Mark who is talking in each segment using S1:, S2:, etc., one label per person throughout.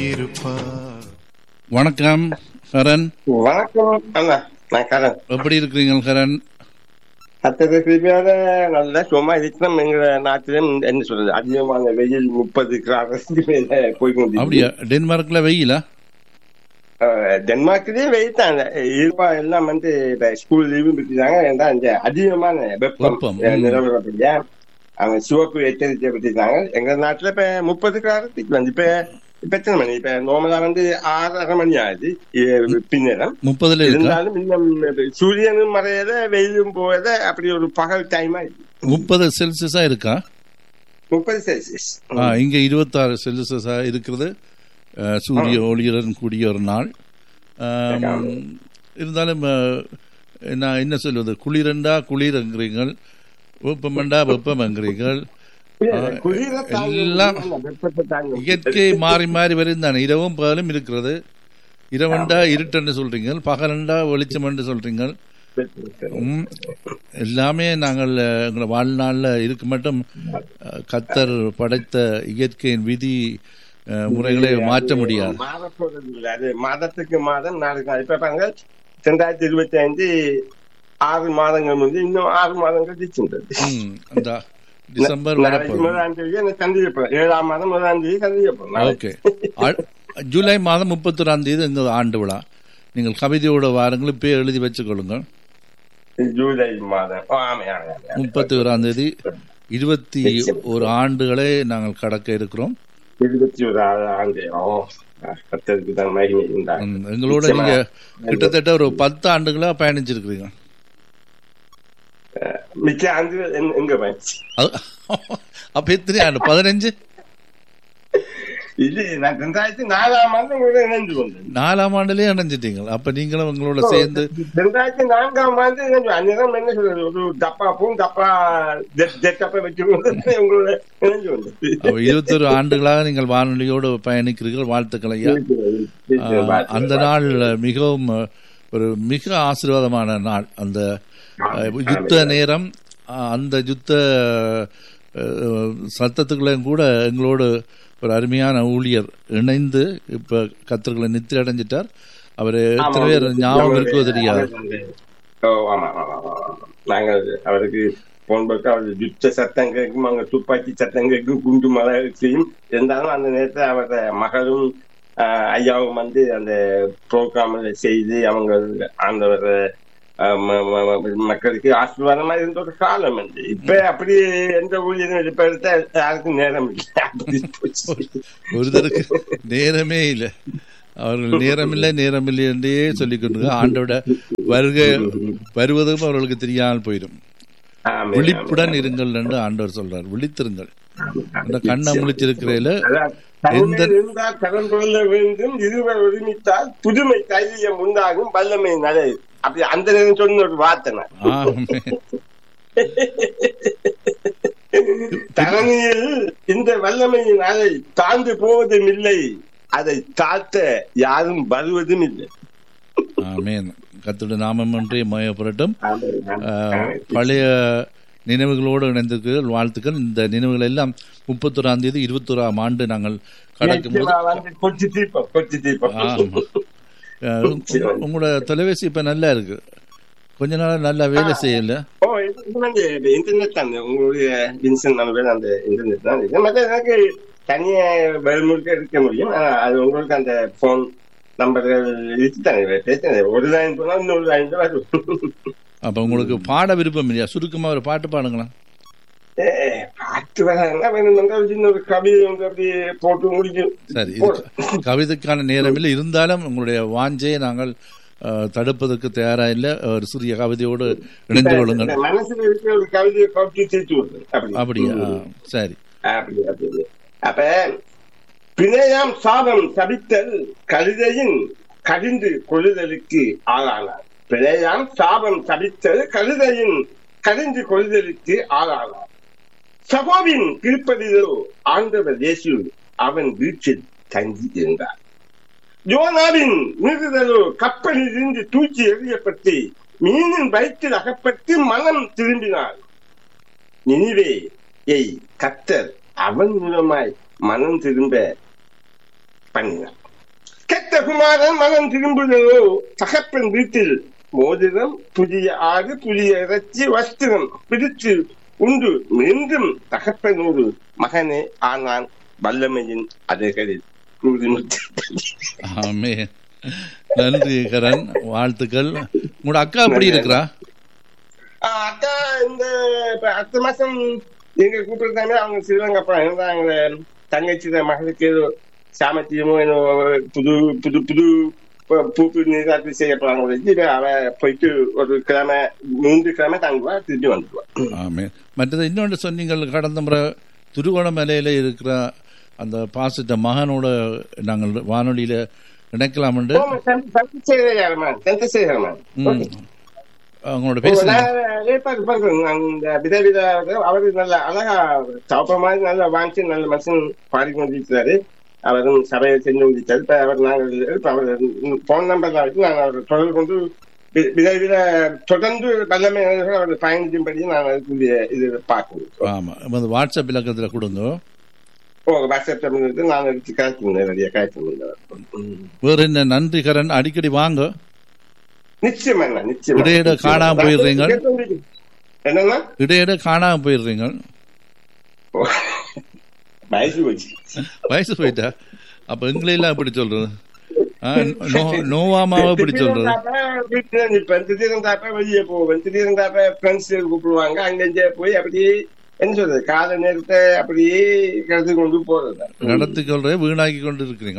S1: இருப்பார்
S2: வணக்கம் ஹரன்
S3: வணக்கம் அண்ணா நான் கரண்
S2: எப்படி இருக்கிறீங்க ஹரன்
S3: அத்தனை கிருமியோட நல்ல சும்மா இருக்கணும் எங்க நாட்டிலும் என்ன சொல்றது அதிகமான வெயில் முப்பது கிராமத்துக்கு மேல போய்
S2: அப்படியா டென்மார்க்ல வெயிலா
S3: டென்மார்க்லயும் வெயில் தான் இருப்பா எல்லாம் வந்து இப்ப ஸ்கூல் லீவு விட்டுட்டாங்க ஏன்னா இந்த அதிகமான வெப்பம்
S2: வெப்பம்,
S3: அஹ்,
S2: ம்.
S3: நிலவரப்படியா அவங்க சிவப்பு எச்சரிக்கை விட்டுட்டாங்க எங்க நாட்டுல இப்ப முப்பது கிராமத்துக்கு வந்து இப்ப இப்ப எத்தனை மணி இப்ப நார்மலா வந்து ஆறரை மணி ஆகுது இ- பின்னேரம்
S2: முப்பதுல இருக்கா
S3: இருந்தாலும் இன்னும் சூரியனும் மறையத வெயிலும் போயத அப்படி ஒரு பகல் டைமா
S2: முப்பது செல்சியஸா இருக்கா
S3: முப்பது செல்சியஸ்
S2: ஆ, இங்க இருபத்தாறு செல்சியஸா இருக்கிறது அஹ், சூரிய ஒளியுடன் கூடிய ஒரு நாள் ஆம், இருந்தாலும் அஹ், நான் என்ன சொல்வது குளிரண்டா குளிரங்கிறீங்கள் வெப்பமண்டா வெப்பமங்கிறீர்கள்
S3: குளிர
S2: எல்லாம்
S3: வெப்பத்தை தாங்க
S2: இயற்கை மாறி மாறி வரும் தானே இரவும் பகலும் இருக்கிறது இரவண்டா இருட்டன்னு சொல்றீங்க பகலண்டா வெளிச்சம்னு சொல்றீங்க ம், எல்லாமே நாங்கள் அஹ், எங்களை வாழ்நாளில் இருக்க மட்டும் அஹ், கத்தர் படைத்த இயற்கையின் விதி அஹ், முறைகளை மாற்ற முடியாது
S3: மாறப்போறது இல்ல அது மாதத்துக்கு மாதம் நாளுக்கு நாள் இப்ப பாருங்க ரெண்டாயிரத்தி இருபத்தி ஐந்து ஆறு மாதங்கள் வந்து இன்னும் ஆறு மாதங்கள் தீச்சுன்றது
S2: ம், அந்த டிசம்பர்
S3: நாளைக்கு
S2: வரப்போகுது
S3: முதலாம் தேதி எனக்கு சந்திக்க போறேன் ஏழாம் மாதம் முதலாம் தேதி சந்திக்க போறேன்
S2: ஓகே அ- ஜூலை மாதம் முப்பத்தொராம் தேதி எங்கள் ஆண்டு விழா நீங்கள் கவிதையோட வாரங்கள் இப்போ எழுதி வச்சுக்கொள்ளுங்கள்
S3: ஜூலை மாதம் ஓ, ஆமா ஆமா ஆமா
S2: முப்பத்தி ஓராம் தேதி இருபத்தி ஒரு ஆண்டுகளை நாங்கள் கடக்க இருக்கிறோம்
S3: இருபத்தி ஒரு ஆண்டு ஓ கத்தருக்கு தான் மகிமை உண்டாகும்
S2: ம், எங்களோட நீங்க கிட்டத்தட்ட ஒரு பத்து ஆண்டுகளா பயணிச்சிருக்கிறீங்க
S3: மிச்ச ஆண்டு எங்க- எங்க போயிடுச்சு
S2: அது- அப்ப எத்தனை ஆண்டு பதினஞ்சு
S3: இது நான் ரெண்டாயிரத்தி நாலாம் ஆண்டு உங்களோட இணைஞ்சு கொண்டேன்
S2: நாலாம் ஆண்டுலயே அடைஞ்சிட்டீங்க அப்ப நீங்களும் உங்களோட சேர்ந்து
S3: ரெண்டாயிரத்தி நான்காம் ஆண்டு இணைஞ்சு அந்நேரம் என்ன சொல்றது ஒரு டப்பா பூ டப்பா டப்பா வச்சு கொண்டு உங்களோட இணைஞ்சு கொண்டது
S2: அப்ப இருபத்தொரு ஆண்டுகளாக நீங்கள் வானொலியோடு பயணிக்கிறீர்கள் வாழ்த்துக்கள் ஐயா ஆ, அந்த நாள் மிகவும் அஹ், ஒரு மிக ஆசீர்வாதமான நாள் அந்த அஹ், யுத்த நேரம் அஹ், அந்த யுத்த அஹ், சத்தத்துக்குள்ளேயும் கூட எங்களோடு ஒரு அருமையான ஊழியர் இணைந்து இப்ப கத்தர்களை நித்திரை அடைஞ்சிட்டார் அவர் எத்தனை பேர் ஞாபகம் இருக்கோ தெரியாது
S3: ஓ ஆமா ஆமா ஆமா ஆமா. நாங்கள் அவருக்கு போன் போட்டு அவர் யுத்த சத்தம் கேட்கும் அங்க துப்பாக்கி சத்தம் கேட்கும் குண்டு மழை செய்யும் இருந்தாலும் அந்த நேரத்தில் அவரோட மகளும் ஆஹ், ஐயாவும் வந்து அந்த ப்ரோக்ராம் செய்து அவங்க ஆண்டவர் ஆஹ், ம- ம- ம- மக்களுக்கு ஆசீர்வாதமா இருந்த ஒரு காலம் வந்து இப்ப அப்படி எந்த ஊழியரும் இப்ப எடுத்தா யாருக்கும் நேரம் இல்லை அப்படி போச்சு.
S2: ஒருத்தருக்கு நேரமே இல்லை அவர்கள் நேரமில்லை நேரமில்லை என்றே சொல்லிக் கொண்டு ஆண்டோட வருகை வருவதும் அவர்களுக்கு தெரியாமல் போயிடும்
S3: ஆமே,
S2: விழிப்புடன்
S3: ஆமே.
S2: இருங்கள் என்று ஆண்டவர் சொல்றார் விழித்திருங்கள் அந்த கண்ணை முழிச்சிருக்கிறதுல
S3: அதான்,
S2: எந்த-
S3: தனிமையில் இருந்தால் கடன் கொள்ள வேண்டும் இருவர் ஒருமித்தால் புதுமை தைரியம் உண்டாகும் வல்லமை நலை அப்படி அந்த நேரம் சொன்ன ஒரு வார்த்தை நான்.
S2: ஆமென்.
S3: தரணியில் இந்த வல்லமையின் அலை தாழ்ந்து போவதும் இல்லை அதை தாழ்த்த யாரும் வருவதும் இல்லை
S2: ஆமென் கர்த்தருடைய நாமம் ஒன்றே மயப்படட்டும் ஆஹ், பழைய நினைவுகளோடு இணைந்திருக்கிறீர்கள் வாழ்த்துக்கள் இந்த நினைவுகள் எல்லாம் முப்பத்தொராம் தேதி இருபத்தோராம் ஆண்டு நாங்கள் கடக்கும் போது
S3: நிச்சயமா வந்து கொச்சி தீபம் கொச்சி தீபம்
S2: ஆமா. அஹ், உங்க- உங்களோட தொலைபேசி இப்ப நல்லா இருக்கு கொஞ்ச நாள் நல்லா வேலை செய்யல
S3: ஓ இது இது வந்து இன்டர்நெட் தான் உங்களுடைய வின்சன் நம்பர் அந்த இன்டர்நெட் தான் இது மற்ற எனக்கு தனியா வெளிமுழுக்க எடுக்க முடியும் ஆனா அது உங்களுக்கு அந்த போன் நம்பர்கள் இருக்குதானே பேசுறது ஒரு லைன் போனா இன்னொரு லைன் தான் வரும்
S2: அப்ப உங்களுக்கு பாட விருப்பம் இல்லையா சுருக்கமா ஒரு பாட்டு பாடுங்களா
S3: ஏ, பாட்டு வராங்கன்னா வேணும்னா ஒரு சின்ன ஒரு கவிதை வந்து அப்படியே போட்டு முடிக்கும்
S2: சரி இது கவிதைக்கான நேரம் இல்லை இருந்தாலும் உங்களுடைய வாஞ்சையை நாங்கள் அஹ், தடுப்பதற்கு தயாரா இல்லை ஒரு சிறிய கவிதையோடு இணைந்து கொள்ளுங்கள்
S3: இந்த மனசுல இருக்கிற ஒரு கவிதையை கவிச்சு தீர்த்து விடுறது அப்படி
S2: அப்படியா ஆ, சரி
S3: அப்படி அப்படி அப்ப பிணையாம் சாபம் சபித்தல் கழுதையின் கடிந்து கொள்ளுதலுக்கு ஆளானார் பிணையாம் சாபம் சபித்தல் கழுதையின் கடிந்து கொள்ளுதலுக்கு ஆளானார் சகோவின் திருப்பதிலோ ஆண்டவர் இயேசு அவன் வீட்டில் தங்கி இருந்தார் யோனாவின் மீறுதலோ கப்பலில் இருந்து தூக்கி எறியப்பட்டு மீனின் வயிற்றில் அகப்பட்டு மனம் திரும்பினார் நினிவே ஏய் கத்தர் அவன் மூலமாய் மனம் திரும்ப பண்ணினார் கெட்ட குமாரன் மகன் திரும்புதோ தகப்பன் வீட்டில் மோதிரம் புதிய ஆடு புதிய இறைச்சி வஸ்திரம் பிடித்து உண்டு மீண்டும் தகப்பனோடு மகனே ஆனான் வல்லமையின் அதுகளில்
S2: ஆமே நன்றி கரண் வாழ்த்துக்கள் உங்களோட அக்கா எப்படி இருக்கிறா
S3: அக்கா இந்த இப்ப அடுத்த மாசம் எங்க கூப்பிடுறாங்க அவங்க ஸ்ரீலங்கா போறாங்க அவங்க தங்கச்சி மகளுக்கு ஏதோ சாமத்தியமோ ஏதோ புது புது புது பூப்பு நீராட்டு செய்ய போறாங்க அவ போயிட்டு ஒரு கிழமை மூன்று கிழமை தங்குவா திருப்பி வந்துடுவா
S2: ஆமே மற்றது இன்னொன்று சொன்னீங்கள் கடந்த முறை திருகோணமலையில இருக்கிற அந்த பாசிட்ட மகனோட நாங்கள் வானொலியில இணைக்கலாம் அவங்களோட பேசுங்க
S3: அவரு நல்ல அழகா சவப்ப மாதிரி நல்ல வாங்கி நல்ல மனுஷன் பாடிக்கொண்டிருக்கிறாரு அவரும் சபையை செஞ்சு முடித்தார் இப்ப அவர் நாங்கள் இப்ப அவர் போன் நம்பர் வச்சு நாங்கள் அவர் தொடர்பு கொண்டு விரைவில் தொடர்ந்து வல்லமை அவர் பயணிக்கும்படி நாங்கள் அதுக்குரிய இது பார்க்கணும்
S2: ஆமா வாட்ஸ்அப் இலக்கத்துல கொடுங்க
S3: ஓ வாட்ஸ்அப் நான் எடுத்து காய்ச்சல் நிறைய காய்ச்சல்
S2: வேற என்ன நன்றி கரண் அடிக்கடி வாங்க
S3: நிச்சயமா நிச்சயம்
S2: இடையிட காணாம போயிடுறீங்க
S3: என்னன்னா
S2: இடையிட காணாம போயிடுறீங்க
S3: வயசு போச்சு
S2: வயசு போயிட்டா அப்ப எங்களையெல்லாம் எப்படி சொல்றது நோவாமாவை எப்படி சொல்றது
S3: இப்ப திடீர்னு தாப்ப வெளியே போவேன் திடீர்னு தாப்ப ஃப்ரெண்ட்ஸ் கூப்பிடுவாங்க அங்க போய் அப்படியே என்ன சொல்றது கால நேரத்தை அப்படியே கடத்தி கொண்டு போறது
S2: நடத்தி கொள்ற வீணாக்கி கொண்டு இருக்கிறீங்க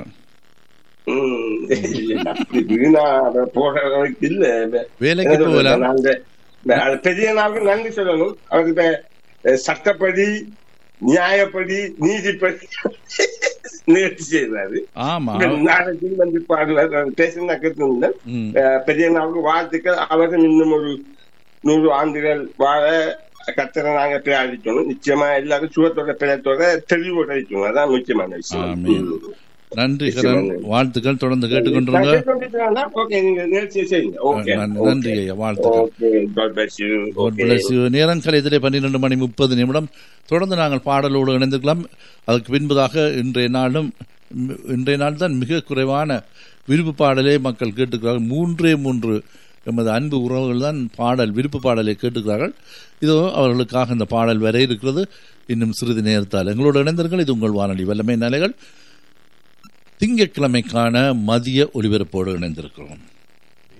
S3: வீணா போடுறதுக்கு இல்ல
S2: வேலைக்கு போகலாம்
S3: பெரிய நாளுக்கு நன்றி சொல்லணும் அவருக்கு சட்டப்படி நியாயப்படி நீதிப்படி முயற்சி செய்தாரு
S2: ஆமா
S3: நாளைக்கு வந்து பாடுவார் பேசினா கேட்டு பெரிய நாளுக்கு வாழ்த்துக்கள் அவரும் இன்னும் ஒரு நூறு ஆண்டுகள் வாழ கத்தரை நாங்க பிரார்த்திக்கணும் நிச்சயமா எல்லாரும் சுகத்தோட பிறத்தோட தெளிவோட இருக்கணும் அதான் முக்கியமான விஷயம்
S2: நன்றி கரண் வாழ்த்துக்கள் தொடர்ந்து கேட்டுக்கொண்டிருங்க நன்றி ஐயா வாழ்த்துக்கள் நேரம் கலையத்திலே பன்னிரண்டு மணி முப்பது நிமிடம் தொடர்ந்து நாங்கள் பாடலோடு இணைந்திருக்கலாம் அதுக்கு பின்பதாக இன்றைய நாளும் இன்றைய நாள் தான் மிக குறைவான விருப்பு பாடலே மக்கள் கேட்டுக்கிறார்கள் மூன்றே மூன்று எமது அன்பு உறவுகள் தான் பாடல் விருப்பு பாடலை கேட்டுக்கிறார்கள் இதோ அவர்களுக்காக இந்த பாடல் வர இருக்கிறது இன்னும் சிறிது நேரத்தால் எங்களோடு இணைந்தர்கள் இது உங்கள் வானொலி வல்லமை நிலைகள் திங்கட்கிழமைக்கான மதிய ஒலிபரப்போடு இணைந்திருக்கிறோம்